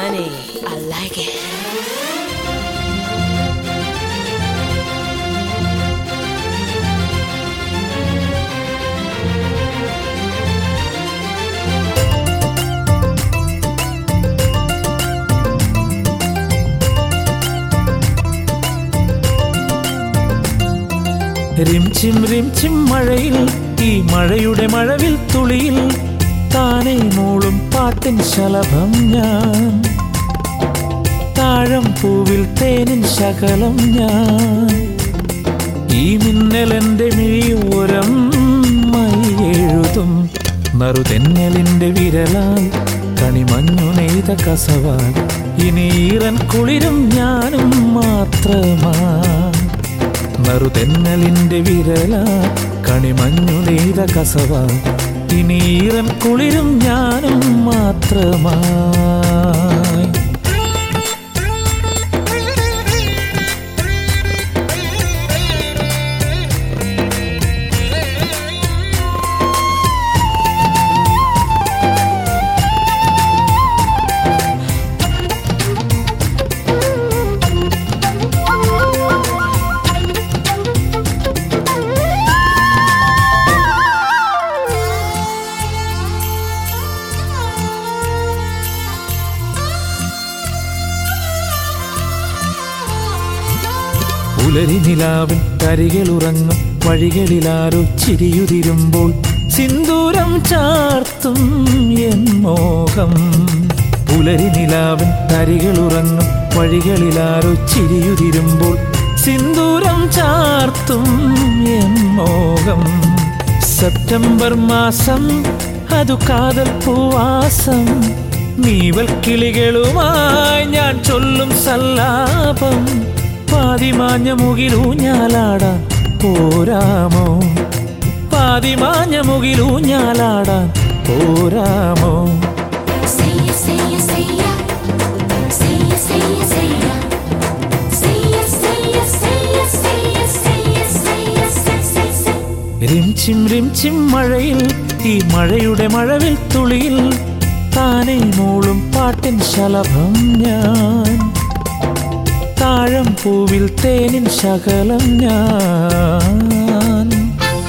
money. I like it. റിംചിം റിംചിം മഴയിൽ ഈ മഴയുടെ മഴവിൽ തുളിയിൽ താനേ മൂളും പാട്ടിൻ ശലഭം ഞാൻ താഴം പൂവിൽ തേനിൻ ശകലം ഞാൻ ഈ മിന്നലെന്റെ മിഴിയോരം മൈ എഴുതും നറുതെന്നലിന്റെ വിരലാൽ കണിമഞ്ഞു നെയ്ത കസവാൽ ഇനി ഈറൻ കുളിരും ഞാനും മാത്രമാ നറുതെന്നലിന്റെ വിരല കണിമഞ്ഞു നെയ്ത കസവ ഇനി ഈറൻ കുളിരും ഞാനും മാത്രമായി പുലരി നിലാവിൻ കരികളുറങ്ങും വഴികളിലാരോ ചിരിയുതിരുമ്പോൾ സിന്ദൂരം ചാർത്തും എൻ മോഹം പുലരി നിലാവിൻ കരികളുറങ്ങും വഴികളിലാരോ ചിരിയുതിരുമ്പോൾ സിന്ദൂരം ചാർത്തും എൻ മോഹം സെപ്റ്റംബർ മാസം അതു കാതൽ പൂവാസം നീവൽ കിളികളുമായി ഞാൻ ചൊല്ലും സല്ലാപം പാതിമാഞ്ഞ മുകിലൂഞ്ഞാലാടാൻ പോരാമോ പാതിമാഞ്ഞ മുകിലൂഞ്ഞാലാടാൻ പോരാമോ Say it, say it, say it. Say it, say it, say it. Say it, say it, say it, say it, say it, say it, say, say, say. റിംചിം റിംചിം മഴയിൽ ഈ മഴയുടെ മഴവിൽ തുളിയിൽ താനേ മൂളും പാട്ടിൻ ശലഭം ഞാൻ താഴം പൂവിൽ തേനിൻ ശകലം ഞാൻ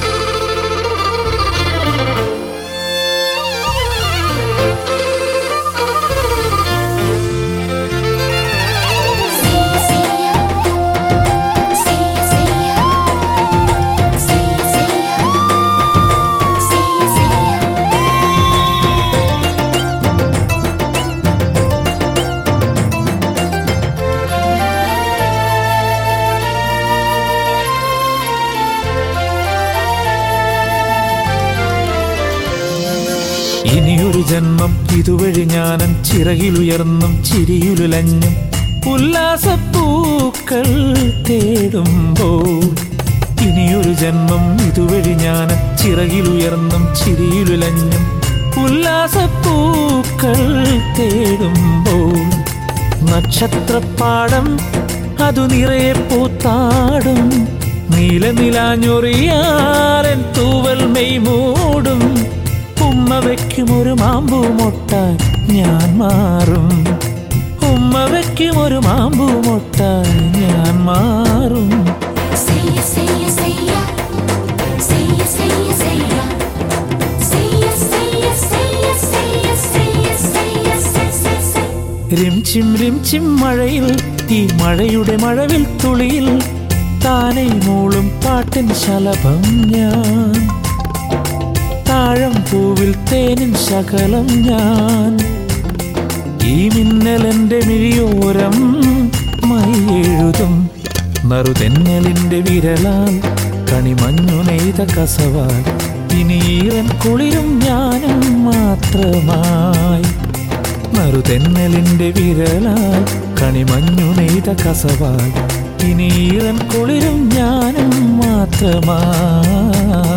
Say it, say it. Say it, say it. Say it, say it. Say it, say it. ഇനിയൊരു ജന്മം ഇതുവഴി ഞാനും ചിറകിലുയർന്നും ചിരിയുലഞ്ഞും ഉല്ലാസപ്പൂക്കൾ തേടുമ്പോൾ ഇനിയൊരു ജന്മം ഇതുവഴി ഞാനും ചിറകിലുയർന്നും ചിരിയുലഞ്ഞും ഉല്ലാസപ്പൂക്കൾ തേടുമ്പോൾ നക്ഷത്രപ്പാടം അതു നിറയെ പൂത്താടും നീലനിലാഞ്ഞൊറിയാലൻ തൂവൽ മെയ് മൂടും ഉമ്മ വയ്ക്കും ഒരു മാമ്പൂ മുട്ടാൻ ഞാൻ മാറും ഉമ്മ വയ്ക്കും ഒരു മാമ്പൂ മുട്ടാൻ ഞാൻ മാറും Say it, say it, say it. Say it, say it, say it. Say it, say it, say it, say it, say it, say it, say, say, say. റിംചിം റിംചിം മഴയിൽ ഈ മഴയുടെ മഴവിൽ തുളിയിൽ താനേ മൂളും പാട്ടിൻ ശലഭം ഞാൻ താഴം പൂവിൽ തേനിൻ ശകലം ഞാൻ ഈ മിന്നലെന്റെ മിഴിയോരം മൈ എഴുതും നറുതെന്നലിന്റെ വിരലാൽ കണിമഞ്ഞു നെയ്ത കസവാൽ ഇനി ഈറൻ കുളിരും ഞാനും മാത്രമായി നറുതെന്നലിന്റെ വിരലാൽ കണിമഞ്ഞു നെയ്ത കസവാൽ ഇനി ഈറൻ കുളിരും ഞാനും മാത്രമായി